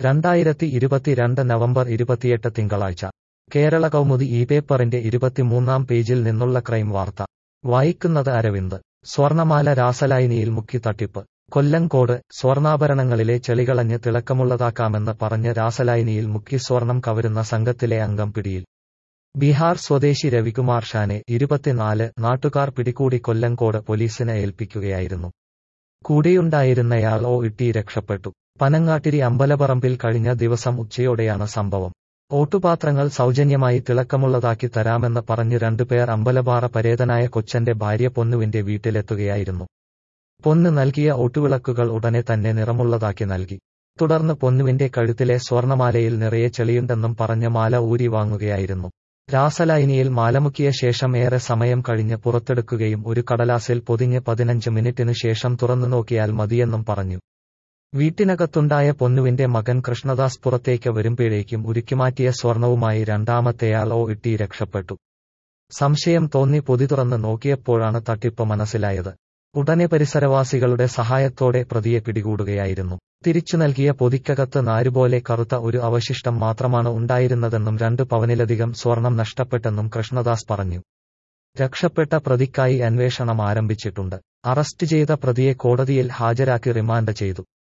രണ്ടായിരത്തി ഇരുപത്തിരണ്ട് നവംബർ ഇരുപത്തിയെട്ട് തിങ്കളാഴ്ച കേരള കൗമുദി ഈ പേപ്പറിന്റെ ഇരുപത്തിമൂന്നാം പേജിൽ നിന്നുള്ള ക്രൈം വാർത്ത വായിക്കുന്നത് അരവിന്ദ് സ്വർണമാല രാസലായിനിയിൽ മുക്കി തട്ടിപ്പ് കൊല്ലങ്കോട് സ്വർണ്ണാഭരണങ്ങളിലെ ചെളികളഞ്ഞ് തിളക്കമുള്ളതാക്കാമെന്ന് പറഞ്ഞ് രാസലായിനിയിൽ മുക്കി സ്വർണം കവരുന്ന സംഘത്തിലെ അംഗം പിടിയിൽ ബീഹാർ സ്വദേശി രവികുമാർ ഷാനെ ഇരുപത്തിനാല് നാട്ടുകാർ പിടികൂടി കൊല്ലങ്കോട് പോലീസിന് ഏൽപ്പിക്കുകയായിരുന്നു കൂടെയുണ്ടായിരുന്നയാൾ ഓ ഇട്ടി രക്ഷപ്പെട്ടു പനങ്ങാട്ടിരി അമ്പലപ്പറമ്പിൽ കഴിഞ്ഞ ദിവസം ഉച്ചയോടെയാണ് സംഭവം ഓട്ടുപാത്രങ്ങൾ സൗജന്യമായി തിളക്കമുള്ളതാക്കി തരാമെന്ന് പറഞ്ഞ് രണ്ടുപേർ അമ്പലപാറ പരേതനായ കൊച്ചന്റെ ഭാര്യ പൊന്നുവിന്റെ വീട്ടിലെത്തുകയായിരുന്നു പൊന്ന് നൽകിയ ഓട്ടുവിളക്കുകൾ ഉടനെ തന്നെ നിറമുള്ളതാക്കി നൽകി തുടർന്ന് പൊന്നുവിന്റെ കഴുത്തിലെ സ്വർണമാലയിൽ നിറയെ ചെളിയുണ്ടെന്നും പറഞ്ഞ് മാല ഊരി വാങ്ങുകയായിരുന്നു രാസലായിനിയിൽ മാലമുക്കിയ ശേഷം ഏറെ സമയം കഴിഞ്ഞ് പുറത്തെടുക്കുകയും ഒരു കടലാസിൽ പൊതിഞ്ഞ് പതിനഞ്ച് മിനിറ്റിനു ശേഷം തുറന്നു നോക്കിയാൽ മതിയെന്നും പറഞ്ഞു വീട്ടിനകത്തുണ്ടായ പൊന്നുവിന്റെ മകൻ കൃഷ്ണദാസ് പുറത്തേക്ക് വരുമ്പോഴേക്കും ഉരുക്കിമാറ്റിയ സ്വർണവുമായി രണ്ടാമത്തെയാൾ ഓ ഇട്ടി രക്ഷപ്പെട്ടു സംശയം തോന്നി പൊതി തുറന്ന് നോക്കിയപ്പോഴാണ് തട്ടിപ്പ് മനസ്സിലായത് ഉടനെ പരിസരവാസികളുടെ സഹായത്തോടെ പ്രതിയെ പിടികൂടുകയായിരുന്നു തിരിച്ചു നൽകിയ പൊതിക്കകത്ത് നാരുപോലെ കറുത്ത ഒരു അവശിഷ്ടം മാത്രമാണ് ഉണ്ടായിരുന്നതെന്നും രണ്ട് പവനിലധികം സ്വർണം നഷ്ടപ്പെട്ടെന്നും കൃഷ്ണദാസ് പറഞ്ഞു രക്ഷപ്പെട്ട പ്രതിക്കായി അന്വേഷണം ആരംഭിച്ചിട്ടുണ്ട് അറസ്റ്റ് ചെയ്ത പ്രതിയെ കോടതിയിൽ ഹാജരാക്കി റിമാൻഡ് ചെയ്തു